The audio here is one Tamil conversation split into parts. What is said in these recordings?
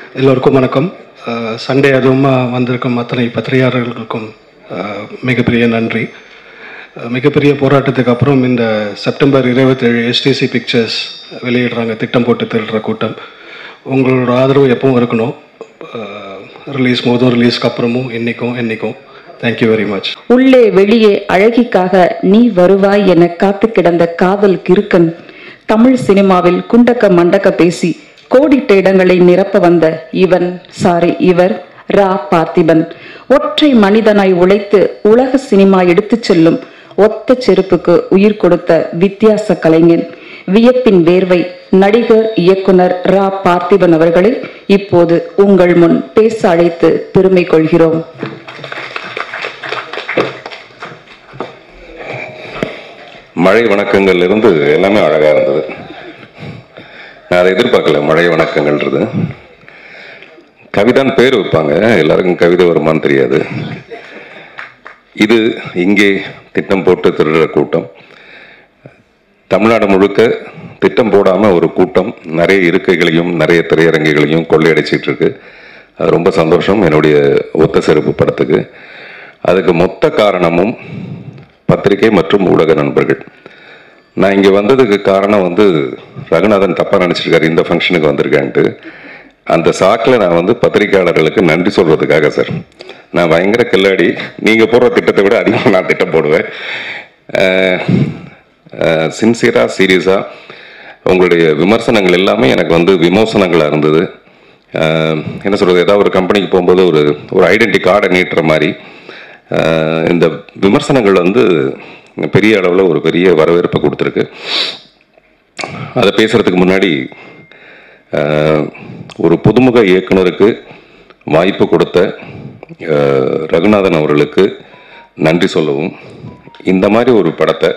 எல்லோருக்கும் வணக்கம் அஹ், சண்டே அதுவும் வந்திருக்கும் அத்தனை பத்திரிகையாளர்களுக்கும் அஹ், மிகப்பெரிய நன்றி அஹ், மிகப்பெரிய போராட்டத்துக்கு அப்புறம் இந்த செப்டம்பர் இருபத்தேழு எஸ்டிசி பிக்சர்ஸ் வெளியிடுறாங்க திட்டம் போட்டு திருடுற கூட்டம் உங்களோட ஆதரவு எப்பவும் இருக்கணும் ரிலீஸ் போதும் ரிலீஸ்க்கு அப்புறமும் என்றைக்கும் என்றைக்கும் தேங்க்யூ வெரி மச் உள்ளே வெளியே அழகிக்காக நீ வருவாய் என காத்து கிடந்த காதல் கிறுக்கன் தமிழ் சினிமாவில் குண்டக்க மண்டக்க பேசி கோடிட்ட இடங்களை நிரப்ப வந்த இவன் சாரி இவர் ரா பார்த்திபன் ஒற்றை மனிதனாய் உழைத்து உலக சினிமா எடுத்துச் செல்லும் ஒத்த செருப்புக்கு உயிர் கொடுத்த வித்தியாச கலைஞன் வியப்பின் வேர்வை நடிகர் இயக்குனர் ரா பார்த்திபன் அவர்களை இப்போது உங்கள் முன் பேச அழைத்து பெருமை கொள்கிறோம் மழை வணக்கங்கள்ல இருந்து எல்லாமே அழகா இருந்தது நான் அதை எதிர்பார்க்கல மழை வணக்கங்கள்ன்றது கவிதான் பேர் வைப்பாங்க எல்லாருக்கும் கவிதை வருமான்னு தெரியாது இது இங்கே திட்டம் போட்டு திருடுற கூட்டம் தமிழ்நாடு முழுக்க திட்டம் போடாம ஒரு கூட்டம் நிறைய இருக்கைகளையும் நிறைய திரையரங்குகளையும் கொள்ளையடிச்சிட்டு இருக்கு அது ரொம்ப சந்தோஷம் என்னுடைய ஒத்த செருப்பு படத்துக்கு அதுக்கு மொத்த காரணமும் பத்திரிகை மற்றும் ஊடக நண்பர்கள் நான் இங்கே வந்ததுக்கு காரணம் வந்து ரகுநாதன் தப்பாக நினச்சிருக்காரு இந்த ஃபங்க்ஷனுக்கு வந்திருக்கேன்ட்டு அந்த சாக்கில் நான் வந்து பத்திரிகையாளர்களுக்கு நன்றி சொல்றதுக்காக சார் நான் பயங்கர கில்லாடி நீங்கள் போடுற திட்டத்தை விட அதிகமாக நான் திட்டம் போடுவேன் சின்சியராக சீரியஸாக உங்களுடைய விமர்சனங்கள் எல்லாமே எனக்கு வந்து விமர்சனங்களாக இருந்தது அஹ், என்ன சொல்கிறது ஏதாவது ஒரு கம்பெனிக்கு போகும்போது ஒரு ஒரு ஐடென்டி கார்டை நீட்டுற மாதிரி அஹ், இந்த விமர்சனங்கள் வந்து பெரிய அளவில் ஒரு பெரிய வரவேற்பை கொடுத்துருக்கு அதை பேசுறதுக்கு முன்னாடி அஹ், ஒரு புதுமுக இயக்குனருக்கு வாய்ப்பு கொடுத்த அஹ், ரகுநாதன் அவர்களுக்கு நன்றி சொல்லவும் இந்த மாதிரி ஒரு படத்தை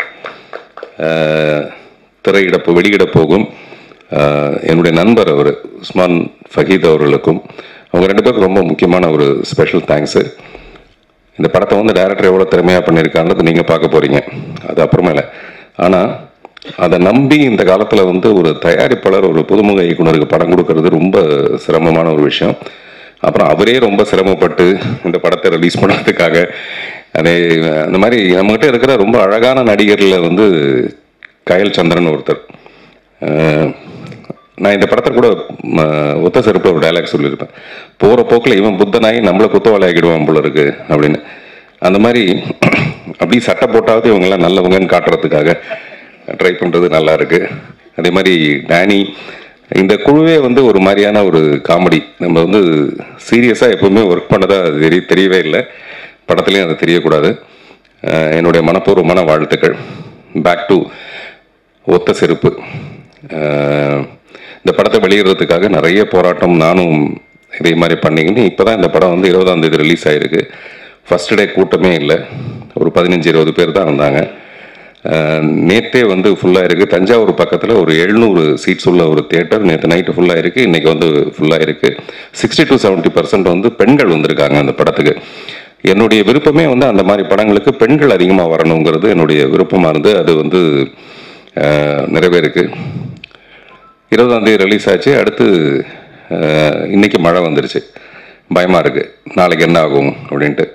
அஹ், திரையிட போ- வெளியிட போகும் அஹ், என்னுடைய நண்பர் அவர் உஸ்மான் ஃபஹீத் அவர்களுக்கும் அவங்க ரெண்டு பேருக்கும் ரொம்ப முக்கியமான ஒரு ஸ்பெஷல் தேங்க்ஸு இந்த படத்தை வந்து டைரக்டர் எவ்வளோ திறமையாக பண்ணியிருக்கான்றது நீங்கள் பார்க்க போகிறீங்க அது அப்புறமேல ஆனால் அதை நம்பி இந்த காலத்தில் வந்து ஒரு தயாரிப்பாளர் ஒரு புதுமுக இயக்குனருக்கு படம் கொடுக்கறது ரொம்ப சிரமமான ஒரு விஷயம் அப்புறம் அவரே ரொம்ப சிரமப்பட்டு இந்த படத்தை ரிலீஸ் பண்ணுறதுக்காக அதே அந்த மாதிரி நம்மகிட்ட இருக்கிற ரொம்ப அழகான நடிகரில் வந்து கயல் சந்திரன் ஒருத்தர் அஹ், நான் இந்த படத்தை கூட ம, ஒத்த செருப்பில் ஒரு டைலாக் சொல்லியிருப்பேன் போகிற போக்கில் இவன் புத்தனாகி நம்மளை குத்தவாளி ஆக்கிடுவான் போல இருக்கு அப்படின்னு அந்த மாதிரி அப்படி சட்டை போட்டாவது இவங்கெல்லாம் நல்லவங்கன்னு காட்டுறதுக்காக ட்ரை பண்ணுறது நல்லா இருக்கு அதே மாதிரி டேனி இந்த குழுவே வந்து ஒரு மாதிரியான ஒரு காமெடி நம்ம வந்து சீரியஸாக எப்பவுமே ஒர்க் பண்ணதா தெரிய தெரியவே இல்லை படத்துலையும் அது தெரியக்கூடாது அஹ் என்னுடைய மனப்பூர்வமான வாழ்த்துக்கள் பேக் டு ஒத்த செருப்பு அஹ் இந்த படத்தை வெளியிடுறதுக்காக நிறைய போராட்டம் நானும் இதே மாதிரி பண்ணிக்கின்னு இப்போ தான் இந்த படம் வந்து இருபதாம் தேதி ரிலீஸ் ஆயிருக்கு ஃபர்ஸ்ட் டே கூட்டமே இல்லை ஒரு பதினஞ்சு இருபது பேர் தான் இருந்தாங்க அஹ் நேத்தே வந்து ஃபுல்லாக இருக்குது தஞ்சாவூர் பக்கத்தில் ஒரு எழுநூறு சீட்ஸ் உள்ள ஒரு தியேட்டர் நேற்று நைட்டு ஃபுல்லாக இருக்குது இன்றைக்கி வந்து ஃபுல்லாக இருக்குது சிக்ஸ்டி டு செவன்ட்டி பர்சன்ட் வந்து பெண்கள் வந்திருக்காங்க அந்த படத்துக்கு என்னுடைய விருப்பமே வந்து அந்த மாதிரி படங்களுக்கு பெண்கள் அதிகமாக வரணுங்கிறது என்னுடைய விருப்பமாக இருந்து அது வந்து அஹ், நிறைவேறுக்கு இருபதாம் தேதி ரிலீஸ் ஆச்சு அடுத்து அஹ், இன்னைக்கு மழை வந்துருச்சு பயமாக இருக்குது நாளைக்கு என்ன ஆகும் அப்படின்ட்டு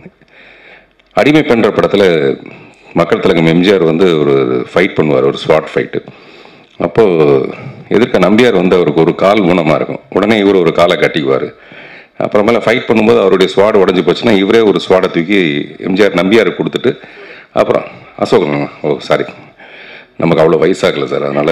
அடிமை பெண்ற படத்தில் மக்கள் திலகம் எம்ஜிஆர் வந்து ஒரு ஃபைட் பண்ணுவார் ஒரு ஸ்வாட் ஃபைட்டு அப்போது எதிர்க்க நம்பியார் வந்து அவருக்கு ஒரு கால் ஊனமாக இருக்கும் உடனே இவர் ஒரு காலை கட்டிக்குவார் அப்புறமேல ஃபைட் பண்ணும்போது அவருடைய ஸ்வாடு உடஞ்சி போச்சுன்னா இவரே ஒரு ஸ்வாடை தூக்கி எம்ஜிஆர் நம்பியாருக்கு கொடுத்துட்டு அப்புறம் அசோகன் ஓ சாரி நமக்கு அவ்வளோ வயசாகல சார் அதனால்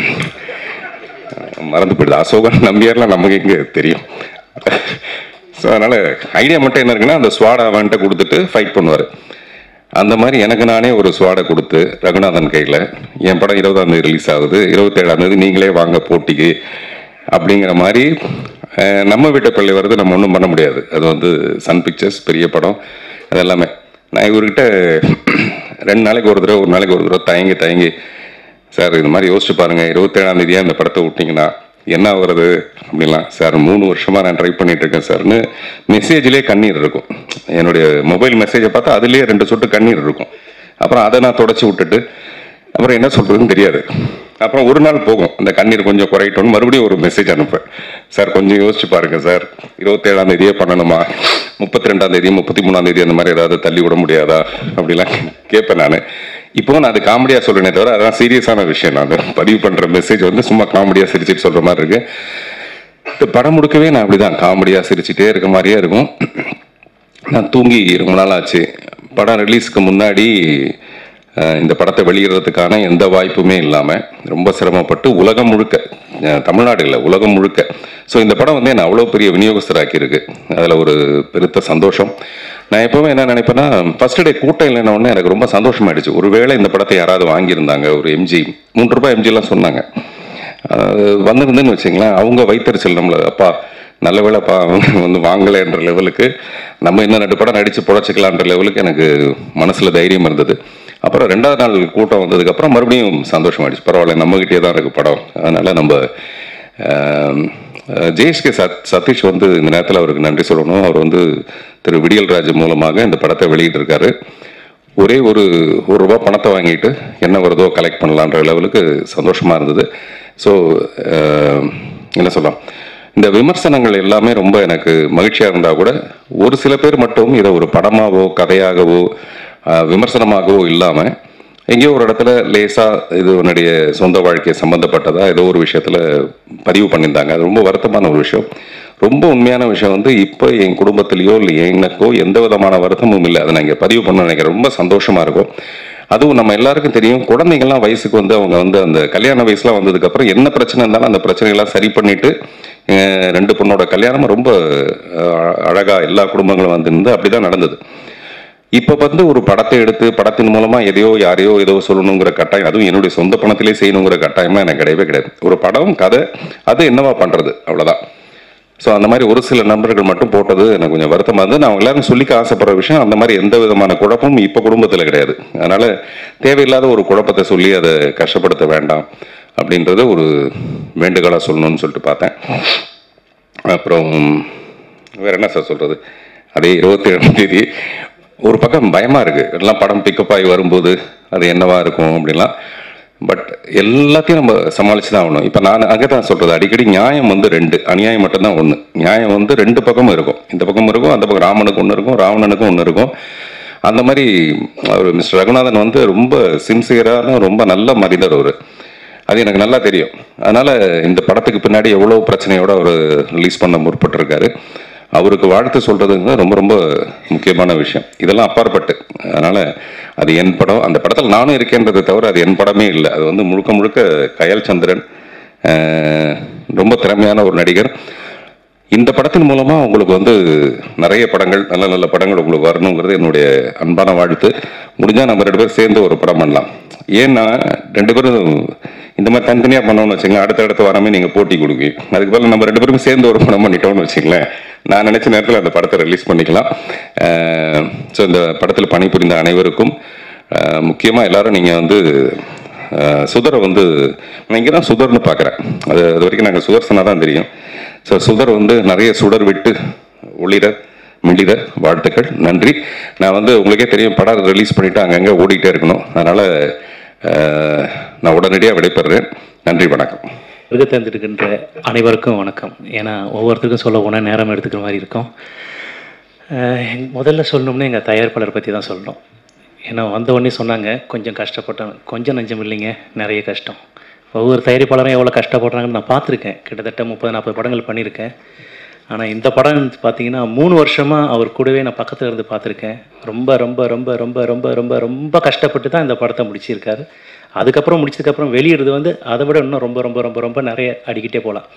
மறந்து போயிடுது அசோகன் நம்பியார்லாம் நமக்கு இங்கே தெரியும் ஸோ அதனால் ஐடியா மட்டும் என்ன இருக்குன்னா அந்த ஸ்வாடை அவன்கிட்ட கொடுத்துட்டு ஃபைட் பண்ணுவார் அந்த மாதிரி எனக்கு நானே ஒரு ஸ்வாடை கொடுத்து ரகுநாதன் கையில் என் படம் இருபதாம் தேதி ரிலீஸ் ஆகுது இருபத்தேழாம் தேதி நீங்களே வாங்க போட்டிக்கு அப்படிங்கிற மாதிரி அஹ், நம்ம வீட்டு பிள்ளை வருது நம்ம ஒன்றும் பண்ண முடியாது அது வந்து சன் பிக்சர்ஸ் பெரிய படம் அது எல்லாமே நான் இவர்கிட்ட ரெண்டு நாளைக்கு ஒரு தடவை ஒரு நாளைக்கு ஒரு தடவை தயங்கி தயங்கி சார் இது மாதிரி யோசிச்சு பாருங்க இருபத்தேழாம் தேதியா இந்த படத்தை விட்டீங்கன்னா என்ன ஆகுறது அப்படிலாம் சார் மூணு வருஷமா நான் ட்ரை பண்ணிட்டு இருக்கேன் சார்னு மெசேஜ்லேயே கண்ணீர் இருக்கும் என்னுடைய மொபைல் மெசேஜை பார்த்தா அதுலேயே ரெண்டு சொட்டு கண்ணீர் இருக்கும் அப்புறம் அதை நான் தொடச்சி விட்டுட்டு அப்புறம் என்ன சொல்றதுன்னு தெரியாது அப்புறம் ஒரு நாள் போகும் அந்த கண்ணீர் கொஞ்சம் குறையட்டும்னு மறுபடியும் ஒரு மெசேஜ் அனுப்பேன் சார் கொஞ்சம் யோசிச்சு பாருங்க சார் இருபத்தேழாம் தேதியே பண்ணணுமா முப்பத்தி ரெண்டாம் தேதி முப்பத்தி மூணாம் தேதி அந்த மாதிரி ஏதாவது தள்ளி விட முடியாதா அப்படிலாம் கேட்பேன் நான் இப்போ நான் அது காமெடியா சொல்றேனே தவிர அதான் சீரியஸான விஷயம் நான் பதிவு பண்ற மெசேஜ் வந்து சும்மா காமெடியா சிரிச்சிட்டு சொல்ற மாதிரி இருக்கு இந்த படம் முடுக்கவே நான் அப்படிதான் காமெடியா சிரிச்சிட்டே இருக்க மாதிரியே இருக்கும் நான் தூங்கி ரொம்ப நாள் ஆச்சு படம் ரிலீஸ்க்கு முன்னாடி அஹ், இந்த படத்தை வெளியிடுறதுக்கான எந்த வாய்ப்புமே இல்லாமல் ரொம்ப சிரமப்பட்டு உலகம் முழுக்க அஹ், தமிழ்நாடு இல்லை உலகம் முழுக்க ஸோ இந்த படம் வந்து என்னை அவ்வளோ பெரிய விநியோகஸ்தராக்கியிருக்கு அதில் ஒரு பெருத்த சந்தோஷம் நான் எப்பவுமே என்ன நினைப்பேன்னா ஃபர்ஸ்ட் டே கூட்டம் இல்லைன்ன உடனே எனக்கு ரொம்ப சந்தோஷமாயிடுச்சு ஒருவேளை இந்த படத்தை யாராவது வாங்கியிருந்தாங்க ஒரு எம்ஜி மூன்று ரூபாய் எம்ஜிலாம் சொன்னாங்க அஹ் வந்திருந்துன்னு வச்சுங்களேன் அவங்க வைத்தறிச்சல் நம்மள அப்பா நல்ல வேலைப்பா அவங்க வந்து வாங்கலைன்ற லெவலுக்கு நம்ம இன்னும் ரெண்டு படம் நடிச்சு புழைச்சிக்கலான்ற லெவலுக்கு எனக்கு மனசுல தைரியம் இருந்தது அப்புறம் ரெண்டாவது நாள் கூட்டம் வந்ததுக்கப்புறம் மறுபடியும் சந்தோஷமாயிடுச்சு பரவாயில்ல நம்மகிட்டே தான் இருக்கு படம் அதனால நம்ம ஜெயஸ்கே சத் சதீஷ் வந்து இந்த நேரத்தில் அவருக்கு நன்றி சொல்லணும் அவர் வந்து திரு விடியல்ராஜ் மூலமாக இந்த படத்தை வெளியிட்டிருக்காரு ஒரே ஒரு ஒரு ரூபா பணத்தை வாங்கிட்டு என்ன வருதோ கலெக்ட் பண்ணலான்ற லெவலுக்கு சந்தோஷமா இருந்தது ஸோ என்ன சொல்லலாம் இந்த விமர்சனங்கள் எல்லாமே ரொம்ப எனக்கு மகிழ்ச்சியாக இருந்தால் கூட ஒரு சில பேர் மட்டும் இதை ஒரு படமாவோ கதையாகவோ அஹ், விமர்சனமாகவோ இல்லாமல் எங்கேயோ ஒரு இடத்துல லேசாக இது உன்னுடைய சொந்த வாழ்க்கை சம்மந்தப்பட்டதா ஏதோ ஒரு விஷயத்தில் பதிவு பண்ணியிருந்தாங்க அது ரொம்ப வருத்தமான ஒரு விஷயம் ரொம்ப உண்மையான விஷயம் வந்து இப்போ என் குடும்பத்திலேயோ இல்லை எனக்கோ எந்த விதமான வருத்தமும் இல்லை அதை நான் இங்கே பதிவு பண்ண நினைக்கிறேன் ரொம்ப சந்தோஷமா இருக்கும் அதுவும் நம்ம எல்லாருக்கும் தெரியும் குழந்தைங்கள்லாம் வயசுக்கு வந்து அவங்க வந்து அந்த கல்யாண வயசுலாம் வந்ததுக்கப்புறம் என்ன பிரச்சனை இருந்தாலும் அந்த பிரச்சனைகள்லாம் சரி பண்ணிட்டு அஹ், ரெண்டு பொண்ணோட கல்யாணமும் ரொம்ப அஹ், அழகா எல்லா குடும்பங்களும் வந்து அப்படிதான் நடந்தது இப்ப வந்து ஒரு படத்தை எடுத்து படத்தின் மூலமா எதையோ யாரையோ ஏதோ சொல்லணுங்கிற கட்டாயம் அதுவும் என்னுடைய சொந்த பணத்திலே செய்யணுங்கிற கட்டாயமா எனக்கு கிடையவே கிடையாது ஒரு படம் கதை அது என்னவா பண்றது அவ்வளவுதான் ஸோ அந்த மாதிரி ஒரு சில நண்பர்கள் மட்டும் போட்டது எனக்கு கொஞ்சம் வருத்தமா இருந்தது நான் எல்லாரும் சொல்லிக்க ஆசைப்படுற விஷயம் அந்த மாதிரி எந்த விதமான குழப்பமும் இப்போ குடும்பத்தில் கிடையாது அதனால தேவையில்லாத ஒரு குழப்பத்தை சொல்லி அதை கஷ்டப்படுத்த வேண்டாம் அப்படின்றத ஒரு வேண்டுகோளாக சொல்லணும்னு சொல்லிட்டு பார்த்தேன் அப்புறம் வேற என்ன சார் சொல்றது அதே இருபத்தி ஏழாம் தேதி ஒரு பக்கம் பயமா இருக்கு எல்லாம் படம் பிக்கப் ஆகி வரும்போது அது என்னவா இருக்கும் அப்படிலாம் பட் எல்லாத்தையும் நம்ம சமாளிச்சு தான் ஆகணும் இப்போ நான் அங்கே தான் சொல்றது அடிக்கடி நியாயம் வந்து ரெண்டு அநியாயம் மட்டும்தான் ஒன்று நியாயம் வந்து ரெண்டு பக்கமும் இருக்கும் இந்த பக்கமும் இருக்கும் அந்த பக்கம் ராமனுக்கு ஒன்று இருக்கும் ராவணனுக்கும் ஒன்று இருக்கும் அந்த மாதிரி அவர் மிஸ்டர் ரகுநாதன் வந்து ரொம்ப சின்சியரான ரொம்ப நல்ல மனிதர் அவர் அது எனக்கு நல்லா தெரியும் அதனால இந்த படத்துக்கு பின்னாடி எவ்வளோ பிரச்சனையோட அவர் ரிலீஸ் பண்ண முற்பட்டிருக்காரு அவருக்கு வாழ்த்து சொல்றதுங்கிறது ரொம்ப ரொம்ப முக்கியமான விஷயம் இதெல்லாம் அப்பாற்பட்டு அதனால அது என் படம் அந்த படத்தில் நானும் இருக்கேன்றதை தவிர அது என் படமே இல்லை அது வந்து முழுக்க முழுக்க கயல் சந்திரன் அஹ், ரொம்ப திறமையான ஒரு நடிகர் இந்த படத்தின் மூலமா உங்களுக்கு வந்து நிறைய படங்கள் நல்ல நல்ல படங்கள் உங்களுக்கு வரணுங்கிறது என்னுடைய அன்பான வாழ்த்து முடிஞ்சா நம்ம ரெண்டு பேரும் சேர்ந்து ஒரு படம் பண்ணலாம் ஏன்னா ரெண்டு பேரும் இந்த மாதிரி தனித்தனியா பண்ணோம்னு வச்சுங்களேன் அடுத்தடுத்து வராமே நீங்க போட்டி கொடுங்க அதுக்கு பதிலா நம்ம ரெண்டு பேரும் சேர்ந்து ஒரு படம் பண்ணிட்டோம்னு வச்சுங்களேன் நான் நினைச்ச நேரத்தில் அந்த படத்தை ரிலீஸ் பண்ணிக்கலாம் ஸோ இந்த படத்தில் பணிபுரிந்த அனைவருக்கும் அஹ், முக்கியமா எல்லாரும் நீங்க வந்து அஹ், சுதரை வந்து நான் இங்கே தான் சுதர்னு பார்க்குறேன் அது அது வரைக்கும் நாங்கள் சுதர்சனா தான் தெரியும் ஸோ சுதர் வந்து நிறைய சுடர் விட்டு ஒளிர மிளிர வாழ்த்துக்கள் நன்றி நான் வந்து உங்களுக்கே தெரியும் படம் ரிலீஸ் பண்ணிட்டு அங்கங்கே ஓடிட்டே இருக்கணும் அதனால அஹ், நான் உடனடியாக விடைபெறுறேன் நன்றி வணக்கம் வருகை தந்திருக்கின்ற அனைவருக்கும் வணக்கம் ஏன்னா ஒவ்வொருத்தருக்கும் சொல்ல போனால் நேரம் எடுத்துக்கிற மாதிரி இருக்கும் அஹ் எங்க- முதல்ல சொல்லணும்னா எங்கள் தயாரிப்பாளர் பற்றி தான் சொல்லணும் ஏன்னா வந்த உடனே சொன்னாங்க கொஞ்சம் கஷ்டப்பட்டேன் கொஞ்சம் நஞ்சம் இல்லைங்க நிறைய கஷ்டம் ஒவ்வொரு தயாரிப்பாளரும் எவ்வளோ கஷ்டப்படுறாங்கன்னு நான் பார்த்துருக்கேன் கிட்டத்தட்ட முப்பது நாற்பது படங்கள் பண்ணியிருக்கேன் ஆனால் இந்த படம் பார்த்தீங்கன்னா மூணு வருஷமாக அவர் கூடவே நான் பக்கத்தில் இருந்து பார்த்துருக்கேன் ரொம்ப ரொம்ப ரொம்ப ரொம்ப ரொம்ப ரொம்ப ரொம்ப கஷ்டப்பட்டு தான் இந்த படத்தை முடிச்சிருக்காரு அதுக்கப்புறம் முடிச்சதுக்கப்புறம் வெளியிடுறது வந்து அதை விட இன்னும் ரொம்ப ரொம்ப ரொம்ப ரொம்ப நிறைய அடிக்கிட்டே போகலாம்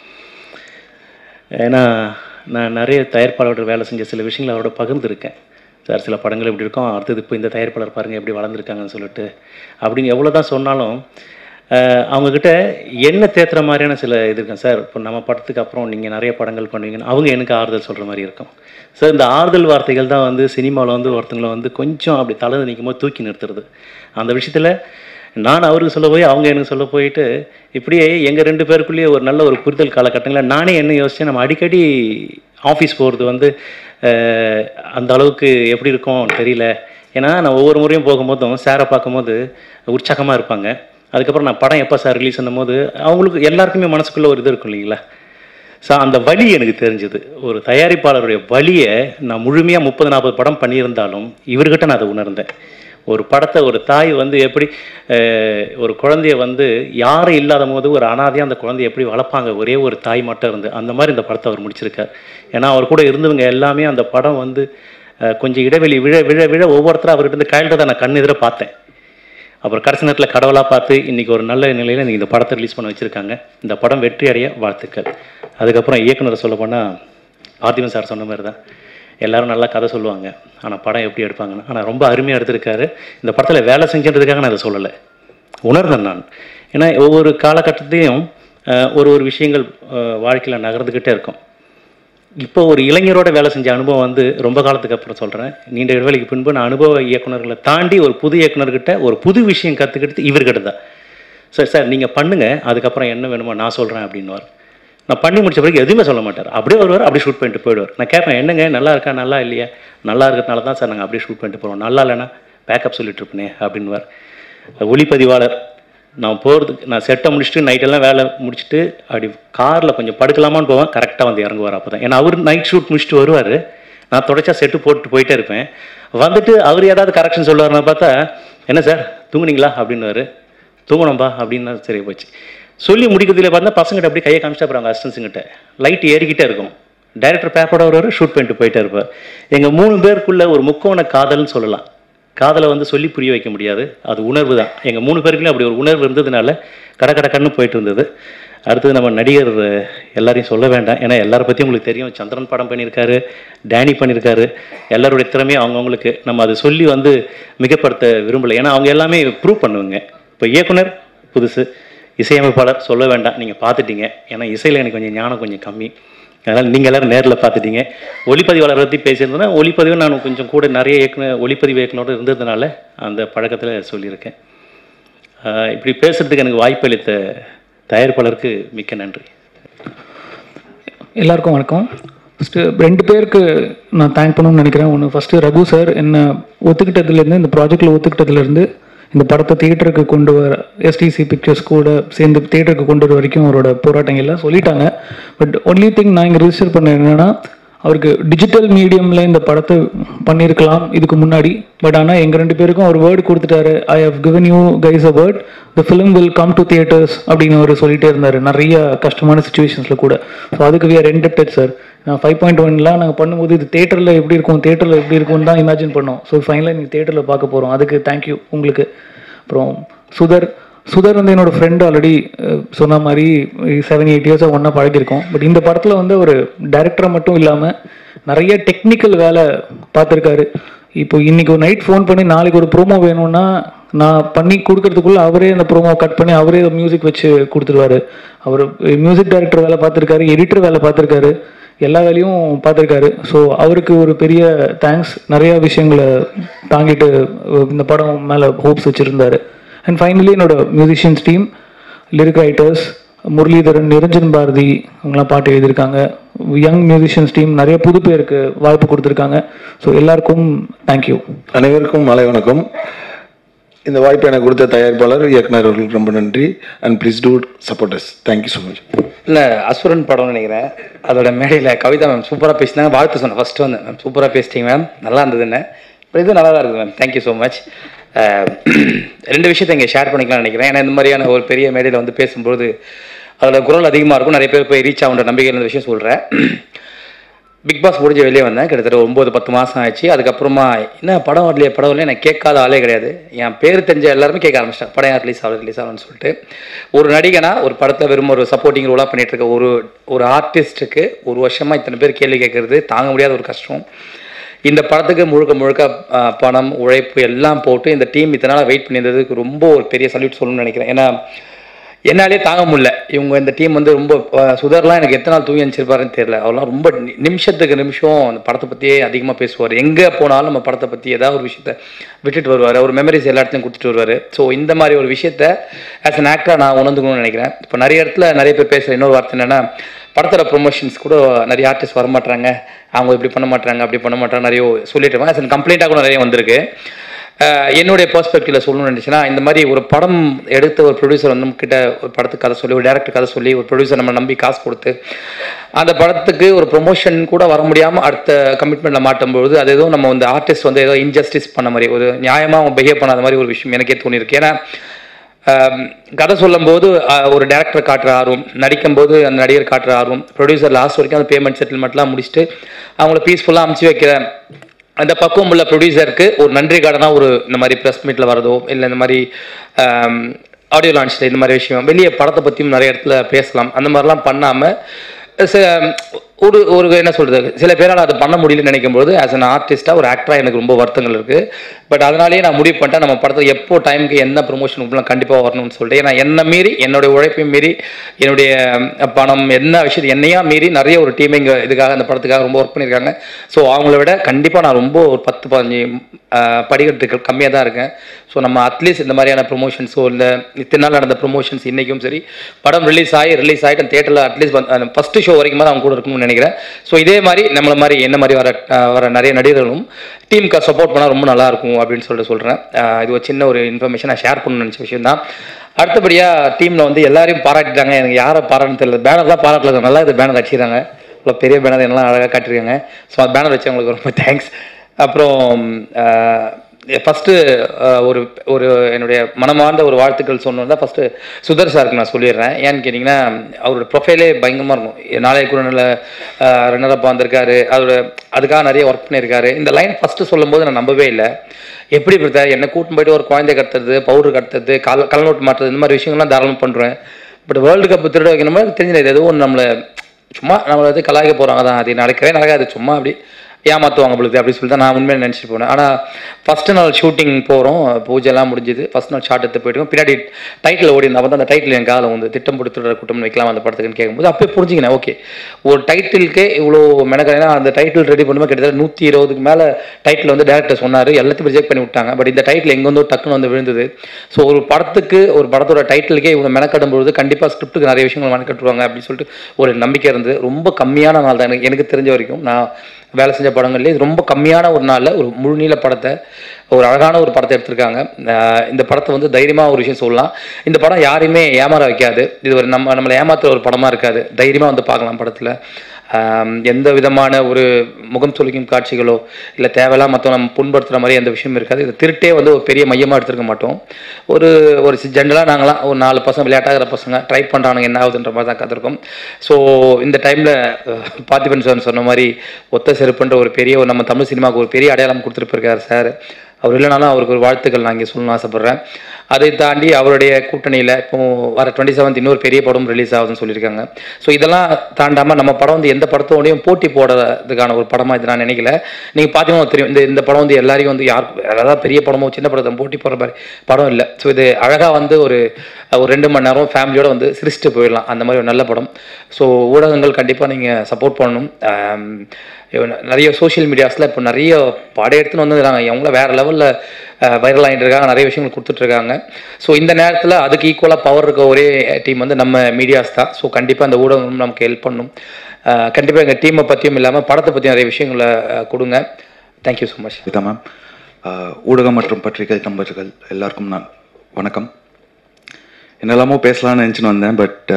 ஏன்னா நான் நிறைய தயாரிப்பாளரோட வேலை செஞ்ச சில விஷயங்களை அவரோட பகிர்ந்துருக்கேன் சார் சில படங்கள் இப்படி இருக்கும் அடுத்தது இப்போ இந்த தயாரிப்பாளர் பாருங்கள் எப்படி வளர்ந்துருக்காங்கன்னு சொல்லிட்டு அப்படின்னு எவ்வளோ தான் சொன்னாலும் அஹ், அவங்கக்கிட்ட என்ன தேத்துற மாதிரியான சில இது இருக்கும் சார் இப்போ நம்ம படத்துக்கு அப்புறம் நீங்கள் நிறைய படங்கள் பண்ணுவீங்கன்னு அவங்க எனக்கு ஆறுதல் சொல்கிற மாதிரி இருக்கும் சார் இந்த ஆறுதல் வார்த்தைகள் தான் வந்து சினிமாவில் வந்து ஒருத்தங்களை வந்து கொஞ்சம் அப்படி தளர்ந்து நிற்கும் போது தூக்கி நிறுத்துறது அந்த விஷயத்தில் நான் அவருக்கு சொல்ல போய் அவங்க எனக்கு சொல்ல போயிட்டு இப்படியே எங்கள் ரெண்டு பேருக்குள்ளேயே ஒரு நல்ல ஒரு புரிதல் காலகட்டங்களில் நானே என்ன யோசிச்சேன் நம்ம அடிக்கடி ஆஃபீஸ் போகிறது வந்து அஹ், அந்த அளவுக்கு எப்படி இருக்கும் தெரியல ஏன்னா நான் ஒவ்வொரு முறையும் போகும்போதும் சாரை பார்க்கும்போது உற்சாகமாக இருப்பாங்க அதுக்கப்புறம் நான் படம் எப்போ சார் ரிலீஸ் பண்ணும்போது அவங்களுக்கு எல்லாருக்குமே மனசுக்குள்ளே ஒரு இது இருக்கும் இல்லைங்களா ஸோ அந்த வலி எனக்கு தெரிஞ்சது ஒரு தயாரிப்பாளருடைய வலியை நான் முழுமையாக முப்பது நாற்பது படம் பண்ணியிருந்தாலும் இவர்கிட்ட நான் அதை உணர்ந்தேன் ஒரு படத்தை ஒரு தாய் வந்து எப்படி அஹ், ஒரு குழந்தைய வந்து யாரும் இல்லாத போது ஒரு அனாதையாக அந்த குழந்தைய எப்படி வளர்ப்பாங்க ஒரே ஒரு தாய் மட்டும் இருந்து அந்த மாதிரி இந்த படத்தை அவர் முடிச்சிருக்கார் ஏன்னா அவர் கூட இருந்தவங்க எல்லாமே அந்த படம் வந்து அஹ், கொஞ்சம் இடைவெளி விழ விழ விழ ஒவ்வொருத்தரும் அவர்கிட்ட இருந்து கையில்றதை நான் கண் எதிர பார்த்தேன் அப்புறம் கடைசி நேரத்தில் கடவுளாக பார்த்து இன்றைக்கி ஒரு நல்ல நிலையில் நீங்கள் இந்த படத்தை ரிலீஸ் பண்ண வச்சுருக்காங்க இந்த படம் வெற்றி அடைய வாழ்த்துக்கள் அதுக்கப்புறம் இயக்குனரை சொல்ல போனால் பார்த்திபன் சார் சொன்ன மாதிரி தான் எல்லாரும் நல்லா கதை சொல்லுவாங்க ஆனால் படம் எப்படி எடுப்பாங்கன்னு ஆனால் ரொம்ப அருமையாக எடுத்திருக்காரு இந்த படத்தில் வேலை செஞ்சுன்றதுக்காக நான் அதை சொல்லலை உணர்ந்தேன் நான் ஏன்னா ஒவ்வொரு காலகட்டத்தையும் அஹ், ஒரு ஒரு விஷயங்கள் வாழ்க்கையில் நகர்ந்துக்கிட்டே இருக்கும் இப்போ ஒரு இளைஞரோட வேலை செஞ்ச அனுபவம் வந்து ரொம்ப காலத்துக்கு அப்புறம் சொல்கிறேன் நீண்ட இடைவெளிக்கு பின்பு நான் அனுபவ இயக்குனர்களை தாண்டி ஒரு புது இயக்குனர்கிட்ட ஒரு புது விஷயம் கற்றுக்கிட்டு இவர்கிட்ட தான் சார் சார் நீங்கள் பண்ணுங்கள் அதுக்கப்புறம் என்ன வேணுமோ நான் சொல்கிறேன் அப்படின்னுவார் நான் பண்ணி முடிச்ச பிறகு எதுவுமே சொல்ல மாட்டார் அப்படியே வருவார் அப்படியே ஷூட் பண்ணிட்டு போயிடுவார் நான் கேட்பேன் என்னங்க நல்லா இருக்கா நல்லா இல்லையா நல்லா இருக்கிறதுனால தான் சார் நாங்கள் அப்படியே ஷூட் பண்ணிட்டு போகிறோம் நல்லா இல்லைன்னா பேக்கப் சொல்லிட்டு இருப்பேனே அப்படின்வார் ஒளிப்பதிவாளர் நான் போகிறதுக்கு நான் செட்டை முடிச்சுட்டு நைட்டெல்லாம் வேலை முடிச்சுட்டு அப்படி காரில் கொஞ்சம் படுக்கலாமான்னு போவேன் கரெக்டாக வந்து இறங்குவார் அப்போ தான் ஏன்னா அவர் நைட் ஷூட் முடிச்சுட்டு வருவார் நான் தொடச்சா செட்டு போட்டு போயிட்டே இருப்பேன் வந்துட்டு அவர் ஏதாவது கரெக்ஷன் சொல்லுவார்னு பார்த்தா என்ன சார் தூங்குனீங்களா அப்படின்னுவாரு தூங்கணும்பா அப்படின்னு சரி போச்சு சொல்லி முடிக்கிறதுல பார்த்தா பசங்கிட்ட அப்படியே கையை காமிச்சிட்டா அப்புறம் அவங்க அசிஸ்டன்ஸுங்கிட்ட லைட் ஏறிக்கிட்டே இருக்கும் டைரக்டர் பேப்பரோட வருவார் ஷூட் பண்ணிட்டு போயிட்டே இருப்பார் எங்கள் மூணு பேருக்குள்ள ஒரு முக்கோண காதல்னு சொல்லலாம் காதலை வந்து சொல்லி புரிய வைக்க முடியாது அது உணர்வு தான் எங்கள் மூணு பேருக்குலையும் அப்படி ஒரு உணர்வு இருந்ததுனால கட கட கண்ணு போயிட்டு இருந்தது அடுத்தது நம்ம நடிகர் அஹ், எல்லாரையும் சொல்ல வேண்டாம் ஏன்னா எல்லாரை பற்றியும் உங்களுக்கு தெரியும் சந்திரன் படம் பண்ணியிருக்காரு டேனி பண்ணியிருக்காரு எல்லாருடைய திறமையும் அவங்கவுங்களுக்கு நம்ம அதை சொல்லி வந்து மிகப்படுத்த விரும்பலை ஏன்னா அவங்க எல்லாமே ப்ரூவ் பண்ணுவாங்க இப்போ இயக்குனர் புதுசு இசையமைப்பாளர் சொல்ல வேண்டாம் நீங்கள் பார்த்துட்டீங்க ஏன்னா இசையில் எனக்கு கொஞ்சம் ஞானம் கொஞ்சம் கம்மி அதனால் நீங்கள் எல்லாரும் நேரில் பார்த்துட்டீங்க ஒளிப்பதிவாளர் பற்றி பேசியிருந்தேன்னா ஒளிப்பதிவு நான் கொஞ்சம் கூட நிறைய இயக்குனர் ஒளிப்பதிவு இயக்குனரோடு இருந்ததுனால அந்த பழக்கத்தில் சொல்லியிருக்கேன் ஆஹ் இப்படி பேசுறதுக்கு எனக்கு வாய்ப்பளித்த தயாரிப்பாளருக்கு மிக்க நன்றி எல்லாருக்கும் வணக்கம் ஃபஸ்ட்டு ரெண்டு பேருக்கு நான் தேங்க் பண்ணணும்னு நினைக்கிறேன் ஒன்று ஃபஸ்ட்டு ரகு சார் என்னை ஒத்துக்கிட்டதுலேருந்து இந்த ப்ராஜெக்டில் ஒத்துக்கிட்டதுலேருந்து இந்த படத்தை தியேட்டருக்கு கொண்டு வர எஸ்டிசி பிக்சர்ஸ் கூட சேர்ந்து தியேட்டருக்கு கொண்டு வர வரைக்கும் அவரோட போராட்டங்கள்லாம் சொல்லிட்டாங்க பட் ஒன்லி திங் நான் இங்கே ரிஜிஸ்டர் பண்ண என்னன்னா அவருக்கு டிஜிட்டல் மீடியமில் இந்த படத்தை பண்ணியிருக்கலாம் இதுக்கு முன்னாடி பட் ஆனால் எங்கள் ரெண்டு பேருக்கும் ஒரு வேர்டு கொடுத்துட்டாரு I have given you guys a word the film will come to theatres அப்படின்னு அவர் சொல்லிட்டே இருந்தார் நிறைய கஷ்டமான சுச்சுவேஷன்ஸில் கூட ஸோ அதுக்கு வி ஆர் என்டெப்டட் சார் நான் ஃபைவ் பாயிண்ட் ஒன்லாம் நாங்கள் பண்ணும்போது இது தேட்டரில் எப்படி இருக்கும் தேட்டரில் எப்படி இருக்கும்னு தான் இமேஜின் பண்ணோம் ஸோ ஃபைனலாக நீங்கள் தேட்டரில் பார்க்க போகிறோம் அதுக்கு தேங்க்யூ உங்களுக்கு அப்புறம் சுதர் சுதர் வந்து என்னோட ஃப்ரெண்ட் ஆல்ரெடி சொன்ன மாதிரி செவன் எயிட் இயர்ஸாக ஒன்றா பழகிருக்கோம் பட் இந்த படத்தில் வந்து ஒரு டைரக்டரை மட்டும் இல்லாமல் நிறைய டெக்னிக்கல் வேலை பார்த்துருக்காரு இப்போ இன்னைக்கு ஒரு நைட் ஃபோன் பண்ணி நாளைக்கு ஒரு ப்ரோமோ வேணும்னா நான் பண்ணி கொடுக்கறதுக்குள்ள அவரே அந்த ப்ரோமோ கட் பண்ணி அவரே மியூசிக் வச்சு கொடுத்துருவாரு அவர் மியூசிக் டைரக்டர் வேலை பார்த்துருக்காரு எடிட்டர் வேலை பார்த்துருக்காரு எல்லா வேலையும் பார்த்துருக்காரு ஸோ அவருக்கு ஒரு பெரிய தேங்க்ஸ் நிறைய விஷயங்களை தாங்கிட்டு அஹ், இந்த படம் மேலே ஹோப்ஸ் வச்சுருந்தாரு அண்ட் ஃபைனலி என்னோட musicians team lyric writers Muralidharan Niranjan Bharathi அவங்களாம் பாட்டு எழுதியிருக்காங்க யங் மியூசிஷியன்ஸ் டீம் நிறைய புது பேருக்கு வாய்ப்பு கொடுத்துருக்காங்க ஸோ எல்லாருக்கும் தேங்க்யூ அனைவருக்கும் மாலை வணக்கம் இந்த வாய்ப்பை எனக்கு கொடுத்த தயாரிப்பாளர் இயக்குனர் அவர்களுக்கு ரொம்ப நன்றி and please do supporters thank you so much இல்லை அசுரன் படம்னு நினைக்கிறேன் அதோட மேடையில் கவிதா மேம் சூப்பராக பேசினாங்க வாழ்த்து சொன்னேன் ஃபஸ்ட்டு வந்து மேம் சூப்பராக பேசிட்டீங்க மேம் நல்லா இருந்ததுன்னு அப்புறம் இது நல்லா தான் இருக்குது மேம் தேங்க்யூ ஸோ மச் ரெண்டு விஷயத்தை இங்கே ஷேர் பண்ணிக்கலாம்னு நினைக்கிறேன் ஏன்னா இந்த மாதிரியான ஒரு பெரிய மேடையில் வந்து பேசும்போது அதில் குரல் அதிகமாக இருக்கும் நிறைய பேர் போய் ரீச் ஆகுன்ற நம்பிக்கையில் இந்த விஷயம் சொல்கிறேன் பிக் பாஸ் முடிஞ்சு வெளியே வந்தேன் கிட்டத்தட்ட ஒம்பது பத்து மாதம் ஆச்சு அதுக்கப்புறமா என்ன படம் வரலையே படம் வரலையே எனக்கு கேட்காத ஆளே கிடையாது என் பேர் தெரிஞ்ச எல்லாருமே கேட்க ஆரம்பிச்சிட்டேன் படம் யார் ரிலீஸ் ஆகுது ரிலீஸ் ஆகுதுன்னு சொல்லிட்டு ஒரு நடிகனா ஒரு படத்தில் வெறும் ஒரு சப்போர்ட்டிங் ரோலாக பண்ணிட்டு இருக்க ஒரு ஒரு ஆர்டிஸ்ட்டுக்கு ஒரு வருஷமாக இத்தனை பேர் கேள்வி கேட்கறது தாங்க முடியாத ஒரு கஷ்டம் இந்த படத்துக்கு முழுக்க முழுக்க ஆஹ், பணம் உழைப்பு எல்லாம் போட்டு இந்த டீம் இத்தனை நாளாக வெயிட் பண்ணியிருந்ததுக்கு ரொம்ப ஒரு பெரிய சல்யூட் சொல்லணும்னு நினைக்கிறேன் ஏன்னா என்னாலே தாங்க முடியல இவங்க இந்த டீம் வந்து ரொம்ப அஹ், சுதர்லாம் எனக்கு எத்தனை நாள் தூங்கி அனுப்பிச்சிருப்பாருன்னு தெரியல அவர்லாம் ரொம்ப நி- நிமிஷத்துக்கு நிமிஷம் அந்த படத்தை பற்றியே அதிகமாக பேசுவார் எங்கே போனாலும் நம்ம படத்தை பற்றி ஏதாவது ஒரு விஷயத்த விட்டுட்டு வருவார் ஒரு மெமரிஸ் எல்லா இடத்துலையும் கொடுத்துட்டு வருவார் ஸோ இந்த மாதிரி ஒரு விஷயத்த ஆஸ் அன் ஆக்டராக நான் உணர்ந்துக்கணும்னு நினைக்கிறேன் இப்போ நிறைய இடத்துல நிறைய பேர் பேசுகிற இன்னொரு வார்த்தை என்னென்னா படத்தோட ப்ரொமோஷன்ஸ் கூட நிறைய ஆர்டிஸ்ட் வர மாட்டாங்க அவங்க இப்படி பண்ண மாட்டாங்க அப்படி பண்ண மாட்டாங்க நிறைய சொல்லிட்டு ஆஸ் அன் கம்ப்ளைண்ட்டாக கூட நிறைய வந்திருக்கு அஹ் என்னுடைய பெர்ஸ்பெக்டிவ்ல சொல்லணும்னு நினச்சுன்னா இந்த மாதிரி ஒரு படம் எடுத்த ஒரு ப்ரொடியூசர் வந்து நம்ம கிட்ட ஒரு படத்துக்கு கதை சொல்லி ஒரு டேரக்டர் கதை சொல்லி ஒரு ப்ரொடியூசர் நம்ம நம்பி காசு கொடுத்து அந்த படத்துக்கு ஒரு ப்ரொமோஷன் கூட வர முடியாமல் அடுத்த கமிட்மெண்ட்டில் மாட்டும்பொழுது அது ஏதோ நம்ம வந்து ஆர்டிஸ்ட் வந்து ஏதோ இன்ஜஸ்டிஸ் பண்ண மாதிரி ஒரு நியாயமாக அவங்க பிஹேவ் பண்ணாத மாதிரி ஒரு விஷயம் எனக்கே தோணியிருக்கு ஏன்னா ஆம், கதை சொல்லும்போது அஹ், ஒரு டேரக்டர் காட்டுற ஆர்வம் நடிக்கும்போது அந்த நடிகர் காட்டுற ஆர்வம் ப்ரொடியூசர் லாஸ்ட் வரைக்கும் அந்த பேமெண்ட் செட்டில்மெண்ட்லாம் முடிச்சுட்டு அவங்கள பீஸ்ஃபுல்லாக அமுச்சு வைக்கிற அந்த பக்குவம் உள்ள ப்ரொடியூசருக்கு ஒரு நன்றி கடனாக ஒரு இந்த மாதிரி ப்ரெஸ் மீட்டில் வரதோ இல்லை இந்த மாதிரி ஆடியோ லான்ச்சில் இந்த மாதிரி விஷயம் வெளியே படத்தை பற்றியும் நிறைய இடத்துல பேசலாம் அந்த மாதிரிலாம் பண்ணாமல் சில ஒரு ஒரு என்ன சொல்கிறது சில பேரால் அது பண்ண முடியலன்னு நினைக்கும்போது ஆஸ் an ஆர்டிஸ்ட்டாக ஒரு ஆக்டராக எனக்கு ரொம்ப வருத்தங்கள் இருக்குது பட் அதனாலேயே நான் முடிவு பண்ணிட்டேன் நம்ம படத்தில் எப்போ டைமுக்கு என்ன ப்ரொமோஷன் கொடுக்கலாம் கண்டிப்பாக வரணும்னு சொல்லிட்டு ஏன்னா என்ன மீறி என்னுடைய உழைப்பையும் மீறி என்னுடைய அஹ், பணம் என்ன விஷயத்தை என்னையா மீறி நிறைய ஒரு டீம் இங்கே இதுக்காக அந்த படத்துக்காக ரொம்ப ஒர்க் பண்ணியிருக்காங்க ஸோ அவங்கள விட கண்டிப்பாக நான் ரொம்ப ஒரு பத்து பதினஞ்சு அஹ், படிக்கட்டுகள் கம்மியாக தான் இருக்கேன் ஸோ நம்ம அட்லீஸ்ட் இந்த மாதிரியான ப்ரொமோஷன்ஸோ இல்லை இத்தனை நாள் நடந்த ப்ரொமோஷன்ஸ் இன்றைக்கும் சரி படம் ரிலீஸ் ஆகி ரிலீஸ் ஆகிட்டு தேட்டரில் அட்லீஸ்ட் ஃபஸ்ட்டு ஷோ வரைக்கும் தான் அவங்க கூட இருக்கணும்னு நினைக்கிறேன் ஸோ இதே மாதிரி நம்மள மாதிரி என்ன மாதிரி வர அஹ், வர நிறைய நடிகர்களும் டீமுக்கு சப்போர்ட் பண்ணால் ரொம்ப நல்லா இருக்கும் அப்படின்னு சொல்லிட்டு சொல்கிறேன் இது ஒரு சின்ன ஒரு இன்ஃபர்மேஷன் நான் ஷேர் பண்ணணும்னு நினச்ச விஷயம் தான் அடுத்தபடியாக டீமில் வந்து எல்லாரையும் பாராட்டிட்டாங்க எனக்கு யாரை பாராட்டுன்னு தெரியல பேனர்லாம் பாராட்டல நல்லா இது பேனர் அடிச்சிடுறாங்க இவ்வளோ பெரிய பேனர் எல்லாம் அழகாக காட்டியிருக்காங்க ஸோ அந்த பேனர் வச்சவங்களுக்கு ரொம்ப தேங்க்ஸ் அப்புறம் ஃபஸ்ட்டு ஒரு ஒரு என்னுடைய மனமார்ந்த ஒரு வாழ்த்துக்கள் சொன்னது தான் ஃபஸ்ட்டு சுதர் சாருக்கு நான் சொல்லிடுறேன் ஏன்னு கேட்டிங்கன்னா அவரோட ப்ரொஃபைலே பயங்கரமாக இருக்கும் நாளைய குரனில் ரன்னரப்பா வந்திருக்காரு அதோட அதுக்காக நிறைய ஒர்க் பண்ணியிருக்காரு இந்த லைன் ஃபஸ்ட்டு சொல்லும்போது நான் நம்பவே இல்லை எப்படி பிரதா என்னை கூட்டின்னு போயிட்டு ஒரு குழந்தை கடத்துறது பவுடர் கடத்துறது கல் கலநோட்டு மாட்டுறது இந்த மாதிரி விஷயங்கள்லாம் தாராளமாக பண்ணுறேன் பட் வேர்ல்டு கப் திருட வைக்கணுமா தெரிஞ்சது ஏதோ ஒன்று நம்மளை சும்மா நம்மளை வந்து கலாய்க்க போகிறாங்க தான் அது நடக்கவே நடக்காது சும்மா அப்படி ஏமாற்றுவாங்க பொழுது அப்படி சொல்லி தான் நான் உண்மையில நினச்சிட்டு போனேன் ஆனால் ஃபஸ்ட்டு நாள் ஷூட்டிங் போகிறோம் பூஜைலாம் முடிஞ்சுது ஃபஸ்ட் நாள் ஷார்ட் எடுத்து போயிட்டு பின்னாடி டைட்டில் ஓடி அப்போ தான் அந்த டைட்டில் என் காலம் வந்து திட்டம் கொடுத்துடுற கூட்டம் வைக்கலாம் அந்த படத்துக்குன்னு கேட்கும்போது அப்பயே புரிஞ்சுக்கினேன் ஓகே ஒரு டைட்டிலுக்கே இவ்வளோ மெனக்கடைனா அந்த டைட்டில் ரெடி பண்ணும்போது கிட்டத்தட்ட நூற்றி இருபதுக்கு மேலே டைட்டில் வந்து டேரக்டர் சொன்னார் எல்லாத்தையும் ரிஜெக்ட் பண்ணி விட்டாங்க பட் இந்த டைட்டில் எங்கே வந்து டக்குன்னு வந்து விழுந்தது ஸோ ஒரு படத்துக்கு ஒரு படத்தோட டைட்டிலுக்கே இவ்வளோ மெனக்கடும் பொழுது கண்டிப்பாக ஸ்கிரிப்ட்டுக்கு நிறைய விஷயங்கள் மெனக்கட்டுருவாங்க அப்படின்னு சொல்லிட்டு ஒரு நம்பிக்கை இருந்தது ரொம்ப கம்மியான நாள் தான் எனக்கு எனக்கு தெரிஞ்ச வரைக்கும் நான் வேலை செஞ்ச படங்கள்லேயே இது ரொம்ப கம்மியான ஒரு நாளில் ஒரு முழு நீள படத்தை ஒரு அழகான ஒரு படத்தை எடுத்திருக்காங்க ஆஹ் இந்த படத்தை வந்து தைரியமாக ஒரு விஷயம் சொல்லலாம் இந்த படம் யாரையுமே ஏமாற வைக்காது இது ஒரு நம்ம நம்மளை ஏமாத்துற ஒரு படமாக இருக்காது தைரியமாக வந்து பார்க்கலாம் படத்தில் ஆம், எந்த விதமான ஒரு முகம் சுளிக்கும் காட்சிகளோ இல்லை தேவையில்லாம் மற்றவங்க நம்ம புண்படுத்துகிற மாதிரி எந்த விஷயமும் இருக்காது இது திருட்டே வந்து ஒரு பெரிய மையமாக எடுத்துருக்க மாட்டோம் ஒரு ஒரு ஜென்ரலாக நாங்களாம் ஒரு நாலு பசங்க விளையாட்டாகிற பசங்க ட்ரை பண்ணுறானுங்க என்ன ஆகுதுன்ற மாதிரி தான் கற்றுருக்கோம் ஸோ இந்த டைமில் பார்த்திபன் சார் சொன்ன மாதிரி ஒத்த செருப்புன்ற ஒரு பெரிய ஒரு நம்ம தமிழ் சினிமாவுக்கு ஒரு பெரிய அடையாளம் கொடுத்துட்டு போயிருக்காரு சார் அவர் இல்லைனாலும் அவருக்கு ஒரு வாழ்த்துக்கள் நான் இங்கே சொல்லணும்னு ஆசைப்பட்றேன் அதை தாண்டி அவருடைய கூட்டணியில் இப்போ வர டுவெண்ட்டி செவன்த் இன்னொரு பெரிய படம் ரிலீஸ் ஆகுதுன்னு சொல்லியிருக்காங்க ஸோ இதெல்லாம் தாண்டாமல் நம்ம படம் வந்து எந்த படத்தோடையும் போட்டி போடுறதுக்கான ஒரு படமாக இது நான் நினைக்கல நீங்கள் பார்த்தீங்கன்னா தெரியும் இந்த இந்த படம் வந்து எல்லாரையும் வந்து யார் அதாவது பெரிய படமோ சின்ன படத்தை போட்டி போடுற மாதிரி படம் இல்லை ஸோ இது அழகாக வந்து ஒரு ஒரு ரெண்டு மணி நேரம் ஃபேமிலியோட வந்து சிரிச்சுட்டு போயிடலாம் அந்த மாதிரி ஒரு நல்ல படம் ஸோ ஊடகங்கள் கண்டிப்பாக நீங்கள் சப்போர்ட் பண்ணணும் ஆம், இவன் நிறைய சோஷியல் மீடியாஸில் இப்போ நிறைய படம் எடுத்துன்னு வந்துருக்காங்க அவங்கள வேறு லெவலில் வைரல் ஆகிட்டு இருக்காங்க நிறைய விஷயங்கள் கொடுத்துட்ருக்காங்க ஸோ இந்த நேரத்தில் அதுக்கு ஈக்குவலாக பவர் இருக்க ஒரே டீம் வந்து நம்ம மீடியாஸ் தான் ஸோ கண்டிப்பாக அந்த ஊடகம் நமக்கு ஹெல்ப் பண்ணும் கண்டிப்பாக எங்கள் டீமை பற்றியும் இல்லாமல் படத்தை பற்றி நிறைய விஷயங்களை அஹ், கொடுங்க thank you so much Geetha ma'am ah ஊடகம் மற்றும் பத்திரிகை நண்பர்கள் எல்லாருக்கும் நான் வணக்கம் என்னெல்லாமோ பேசலாம்னு நினச்சின்னு வந்தேன் பட்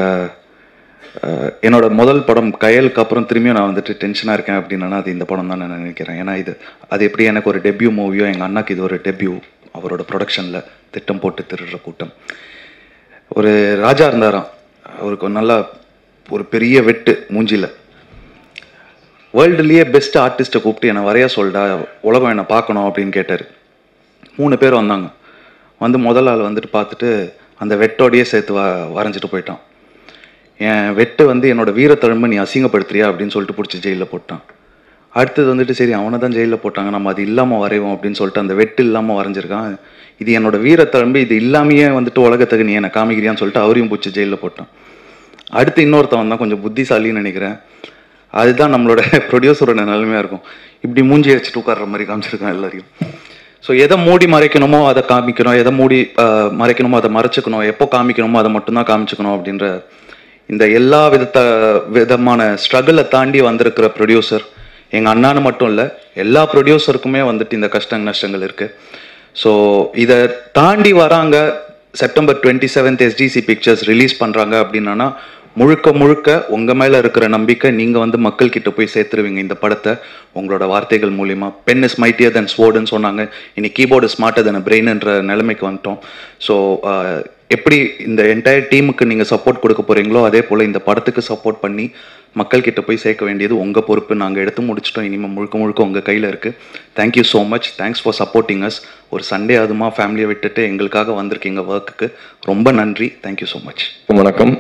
என்னோட முதல் படம் கயலுக்கு அப்புறம் திரும்பியும் நான் வந்துட்டு டென்ஷனாக இருக்கேன் அப்படின்னா அது இந்த படம் தான் நான் நினைக்கிறேன் ஏன்னா இது அது எப்படி எனக்கு ஒரு டெபியூ மூவியோ எங்கள் அண்ணாக்கு இது ஒரு டெபியூ அவரோட ப்ரொடக்ஷனில் திட்டம் போட்டு திருடுற கூட்டம் ஒரு ராஜா இருந்தாராம் அவருக்கு ஒரு நல்லா ஒரு பெரிய வெட்டு மூஞ்சில வேர்ல்டுலேயே பெஸ்ட் ஆர்டிஸ்ட்டை கூப்பிட்டு என்னை வரைய சொல்டா உலகம் என்னை பார்க்கணும் அப்படின்னு கேட்டார் மூணு பேர் வந்தாங்க வந்து முதல் ஆள் வந்துட்டு பார்த்துட்டு அந்த வெட்டோடையே சேர்த்து வ வரைஞ்சிட்டு போயிட்டான் என் வெட்டு வந்து என்னோட வீரத்தழும்பை நீ அசிங்கப்படுத்துறியா அப்படின்னு சொல்லிட்டு பிடிச்சி ஜெயிலில் போட்டான் அடுத்தது வந்துட்டு சரி அவனை தான் ஜெயிலில் போட்டாங்க நம்ம அது இல்லாமல் வரைவோம் அப்படின்னு சொல்லிட்டு அந்த வெட்டு இல்லாமல் வரைஞ்சிருக்கான் இது என்னோட வீரத்தழும்பு இது இல்லாமையே வந்துட்டு உலகத்துக்கு நீ என்னை காமிக்கிறியான்னு சொல்லிட்டு அவரையும் பிடிச்சி ஜெயிலில் போட்டான் அடுத்து இன்னொருத்தவன் தான் கொஞ்சம் புத்திசாலின்னு நினைக்கிறேன் அதுதான் நம்மளோட ப்ரொடியூசரோட நிலைமையாக இருக்கும் இப்படி மூஞ்சி வச்சுட்டு உட்கார்ற மாதிரி காமிச்சிருக்கான் எல்லாரையும் ஸோ எதை மூடி மறைக்கணுமோ அதை காமிக்கணும் எதை மூடி ஆஹ், மறைக்கணுமோ அதை மறைச்சிக்கணும் எப்போ காமிக்கணுமோ அதை மட்டும்தான் காமிச்சுக்கணும் அப்படின்ற இந்த எல்லா விதத்த விதமான ஸ்ட்ரகிளை தாண்டி வந்திருக்கிற ப்ரொடியூசர் எங்கள் அண்ணான்னு மட்டும் இல்லை எல்லா ப்ரொடியூசருக்குமே வந்துட்டு இந்த கஷ்ட நஷ்டங்கள் இருக்குது ஸோ இதை தாண்டி வராங்க September twenty seventh STC pictures release பண்ணுறாங்க அப்படின்னா முழுக்க முழுக்க உங்கள் மேலே இருக்கிற நம்பிக்கை நீங்கள் வந்து மக்கள் கிட்ட போய் சேர்த்துருவீங்க இந்த படத்தை உங்களோட வார்த்தைகள் மூலிமா பென் இஸ் மைட்டியர் தென் ஸ்வோர்டுன்னு சொன்னாங்க இன்னைக்கு கீபோர்டு ஸ்மார்ட்டர் தென் பிரெயின்ன்ற நிலைமைக்கு வந்துட்டோம் ஸோ எப்படி இந்த என்டையர் டீமுக்கு நீங்கள் சப்போர்ட் கொடுக்க போகிறீங்களோ அதே போல் இந்த படத்துக்கு சப்போர்ட் பண்ணி மக்கள் கிட்ட போய் சேர்க்க வேண்டியது உங்கள் பொறுப்பு நாங்கள் எடுத்து முடிச்சிட்டோம் இனிமேல் முழுக்க முழுக்க உங்கள் கையில் இருக்குது thank you so much thanks for supporting us ஒரு சண்டே அதுமா ஃபேமிலியை விட்டுட்டு எங்களுக்காக வந்திருக்கீங்க ஒர்க்குக்கு ரொம்ப நன்றி தேங்க்யூ ஸோ மச் வணக்கம்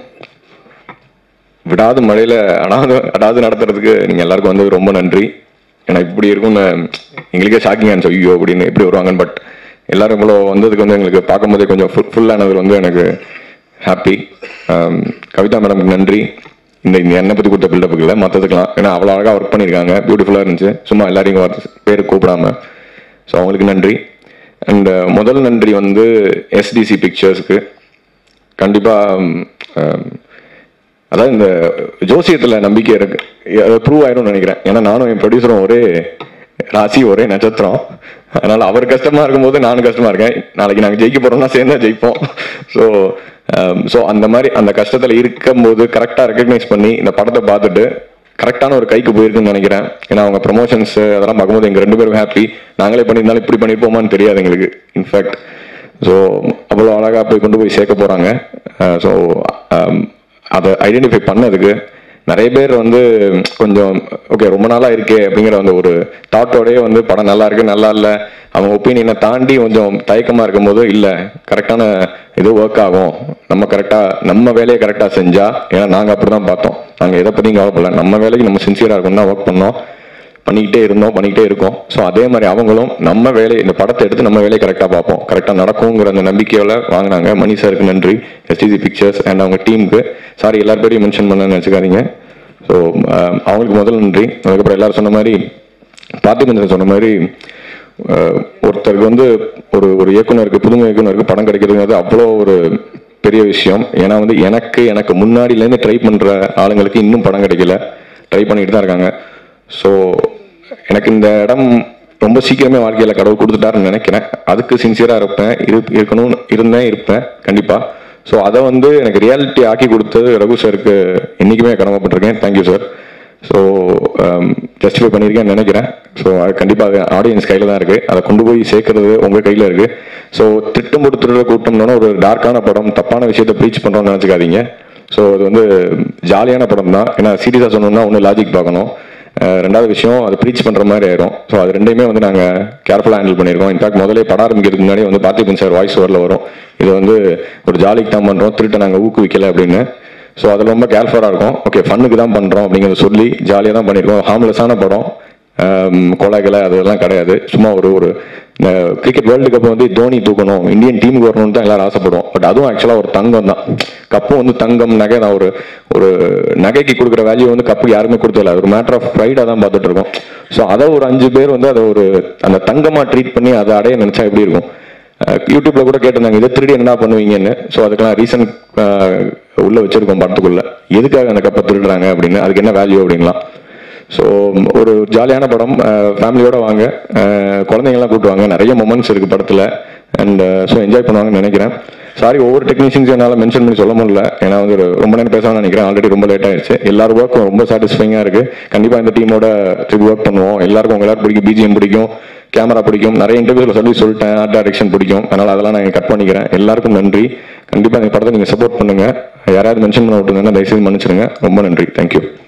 விடாத மழையில அடாது அடாது நடத்துறதுக்கு நீங்க எல்லாருக்கும் வந்து ரொம்ப நன்றி ஏன்னா இப்படி இருக்கும்னு எங்களுக்கே ஷாக்கிங் ஆச்சு ஐயோ அப்படின்னு எப்படி வருவாங்கன்னு பட் எல்லாரும் இவ்வளோ வந்ததுக்கு வந்து எங்களுக்கு பார்க்கும்போதே கொஞ்சம் ஃபுல் ஃபுல்லானது வந்து எனக்கு ஹாப்பி கவிதா மேடம்க்கு நன்றி இந்த இந்த என்னை பற்றி கொடுத்த பில்டப்புக்கு இல்லை மற்றதுக்கெல்லாம் ஏன்னா அவ்வளோ அழகாக ஒர்க் பண்ணியிருக்காங்க பியூட்டிஃபுல்லாக இருந்துச்சு சும்மா எல்லாரையும் வார்த்தை பேர் கூப்பிடாம ஸோ அவங்களுக்கு நன்றி அண்ட் முதல் நன்றி வந்து எஸ்டிசி பிக்சர்ஸ்க்கு கண்டிப்பாக அதாவது இந்த ஜோசியத்துல நம்பிக்கை இருக்கு அது ப்ரூவ் ஆயிரும்னு நினைக்கிறேன் ஏன்னா நானும் என் ப்ரொடியூசரும் ஒரே ராசி ஒரே நட்சத்திரம் அதனால அவர் கஷ்டமா இருக்கும்போது நானும் கஷ்டமா இருக்கேன் நாளைக்கு நாங்கள் ஜெயிக்க போறோம்னா சேர்ந்தா ஜெயிப்போம் ஸோ ஸோ அந்த மாதிரி அந்த கஷ்டத்துல இருக்கும்போது கரெக்டாக ரெக்கக்னைஸ் பண்ணி இந்த படத்தை பார்த்துட்டு கரெக்டான ஒரு கைக்கு போயிருக்குன்னு நினைக்கிறேன் ஏன்னா அவங்க ப்ரமோஷன்ஸ் அதெல்லாம் பார்க்கும்போது எங்க ரெண்டு பேரும் ஹாப்பி நாங்களே பண்ணியிருந்தாலும் இப்படி பண்ணியிருப்போமான்னு தெரியாது எங்களுக்கு இன்ஃபேக்ட் ஸோ அவ்வளோ அழகாக போய் கொண்டு போய் சேர்க்க போகிறாங்க ஸோ அதை ஐடென்டிஃபை பண்ணதுக்கு நிறைய பேர் வந்து கொஞ்சம் ஓகே ரொம்ப நாளாக இருக்கே அப்படிங்கிற அந்த ஒரு தாட்டோடயே வந்து படம் நல்லா இருக்கு நல்லா இல்லை அவங்க ஒப்பீனியனை தாண்டி கொஞ்சம் தயக்கமாக இருக்கும்போது இல்லை கரெக்டான இது ஒர்க் ஆகும் நம்ம கரெக்டாக நம்ம வேலையை கரெக்டாக செஞ்சா ஏன்னா நாங்கள் அப்படி தான் பார்த்தோம் நாங்கள் எதை பற்றியும் கவலைப்படல நம்ம வேலைக்கு நம்ம சின்சியராக இருக்கணும் தான் ஒர்க் பண்ணோம் பண்ணிக்கிட்டே இருந்தோம் பண்ணிக்கிட்டே இருக்கோம் ஸோ அதே மாதிரி அவங்களும் நம்ம வேலை இந்த படத்தை எடுத்து நம்ம வேலையை கரெக்டாக பார்ப்போம் கரெக்டாக நடக்குங்கிற அந்த நம்பிக்கையோட வாங்கினாங்க மணி சாருக்கு நன்றி எஸ்டிசி பிக்சர்ஸ் அண்ட் அவங்க டீமுக்கு சாரி எல்லார் பேரையும் மென்ஷன் பண்ண நினச்சிக்காதீங்க ஸோ அவங்களுக்கு முதல் நன்றி அதுக்கப்புறம் எல்லாரும் சொன்ன மாதிரி பார்த்திபன் சொன்ன மாதிரி அஹ், ஒருத்தருக்கு வந்து ஒரு ஒரு இயக்குனருக்கு புதுமை இயக்குனருக்கு படம் கிடைக்கிறதுங்கிறது அவ்வளோ ஒரு பெரிய விஷயம் ஏன்னா வந்து எனக்கு எனக்கு முன்னாடியிலேருந்து ட்ரை பண்ணுற ஆளுங்களுக்கு இன்னும் படம் கிடைக்கல ட்ரை பண்ணிட்டு தான் இருக்காங்க ஸோ எனக்கு இந்த இடம் ரொம்ப சீக்கிரமே வாழ்க்கையில் கடவுள் கொடுத்துட்டாருன்னு நினைக்கிறேன் அதுக்கு சின்சியராக இருப்பேன் இரு இருக்கணும் இருந்தேன் இருப்பேன் கண்டிப்பாக ஸோ அதை வந்து எனக்கு ரியாலிட்டி ஆக்கி கொடுத்தது ரகு சாருக்கு என்றைக்குமே கடமைப்பட்டிருக்கேன் தேங்க்யூ சார் ஸோ ஜஸ்டிஃபை பண்ணியிருக்கேன்னு நினைக்கிறேன் ஸோ அது கண்டிப்பாக ஆடியன்ஸ் கையில் தான் இருக்குது அதை கொண்டு போய் சேர்க்கறது உங்கள் கையில் இருக்குது ஸோ திட்டம் போட்டு திருட கூட்டம்னு ஒரு டார்க்கான படம் தப்பான விஷயத்தை ப்ரீச் பண்ணுறோம்னு நினச்சிக்காதீங்க ஸோ அது வந்து ஜாலியான படம் தான் ஏன்னா சீரியஸாக சொன்னோம்னா ஒன்று லாஜிக் பார்க்கணும் அஹ் ரெண்டாவது விஷயம் அது ப்ரீச் பண்ணுற மாதிரி ஆயிரும் ஸோ அது ரெண்டையுமே வந்து நாங்கள் கேர்ஃபுல்லாக ஹேண்டில் பண்ணியிருக்கோம் இன்ஃபேக்ட் முதலே படம் ஆரம்பிக்கிறதுக்கு முன்னாடி வந்து பார்த்திபன் சார் வாய்ஸ் ஓவரில் வரும் இது வந்து ஒரு ஜாலிக்கு தான் பண்ணுறோம் திருட்டை நாங்கள் ஊக்குவிக்கல அப்படின்னு ஸோ அதில் ரொம்ப கேர்ஃபுல்லாக இருக்கும் ஓகே ஃபன்னுக்கு தான் பண்ணுறோம் அப்படிங்கிறத சொல்லி ஜாலியாக தான் பண்ணியிருக்கோம் ஹார்ம்லெஸ்ஸான படம் கொலைகளை அதெல்லாம் கிடையாது சும்மா ஒரு ஒரு கிரிக்கெட் வேர்ல்டு கப் வந்து தோனி தூக்கணும் இந்தியன் டீமுக்கு வரணும்னு தான் எல்லாரும் ஆசைப்படுவோம் பட் அதுவும் ஆக்சுவலாக ஒரு தங்கம் தான் கப்பும் வந்து தங்கம் நகை தான் ஒரு ஒரு நகைக்கு கொடுக்குற வேல்யூ வந்து கப்புக்கு யாருமே கொடுத்ததில்ல அது ஒரு மேட்டர் ஆஃப் ப்ரைடாக தான் பார்த்துட்டு இருக்கோம் ஸோ அதை ஒரு அஞ்சு பேர் வந்து அதை ஒரு அந்த தங்கமாக ட்ரீட் பண்ணி அதை அடைய நினச்சா எப்படி இருக்கும் அஹ் யூடியூப்ல கூட கேட்டிருந்தாங்க இதை திருடி என்ன பண்ணுவீங்கன்னு ஸோ அதுக்கெல்லாம் ரீசன் உள்ள வச்சிருக்கோம் படத்துக்குள்ள எதுக்காக அந்த கப்பை திருடுறாங்க அப்படின்னு அதுக்கு என்ன வேல்யூ அப்படின்லாம் ஸோ ஒரு ஜாலியான படம் ஃபேமிலியோட வாங்க அஹ் குழந்தைங்கலாம் கூட்டுவாங்க நிறைய மொமெண்ட்ஸ் இருக்கு படத்தில் அண்ட் ஸோ என்ஜாய் பண்ணுவாங்கன்னு நினைக்கிறேன் சாரி ஒவ்வொரு டெக்னீஷியன்ஸ் என்னால் மென்ஷன் பண்ணி சொல்ல முடியல ஏன்னா வந்து ஒரு ரொம்ப நேரம் பேசணும்னு நினைக்கிறேன் ஆல்ரெடி ரொம்ப லேட் ஆயிடுச்சு எல்லாரும் ஒர்க்கும் ரொம்ப சாட்டிஸ்ஃபைங்காக இருக்கு கண்டிப்பாக இந்த டீமோட ட்ரிப் ஒர்க் பண்ணுவோம் எல்லாருக்கும் உங்க எல்லாரும் பிடிக்கும் பிஜிஎம் பிடிக்கும் கேமரா பிடிக்கும் நிறைய இன்டர்வியூல சொல்லி சொல்லிட்டேன் ஆர்ட் டைரக்ஷன் பிடிக்கும் அதனால அதெல்லாம் நான் கட் பண்ணிக்கிறேன் எல்லாருக்கும் நன்றி கண்டிப்பாக இந்த படத்தை நீங்கள் சப்போர்ட் பண்ணுங்க யாராவது மென்ஷன் பண்ண விட்டுருந்தேன்னா தயவுசெய்து மன்னிச்சிருங்க ரொம்ப நன்றி தேங்க்யூ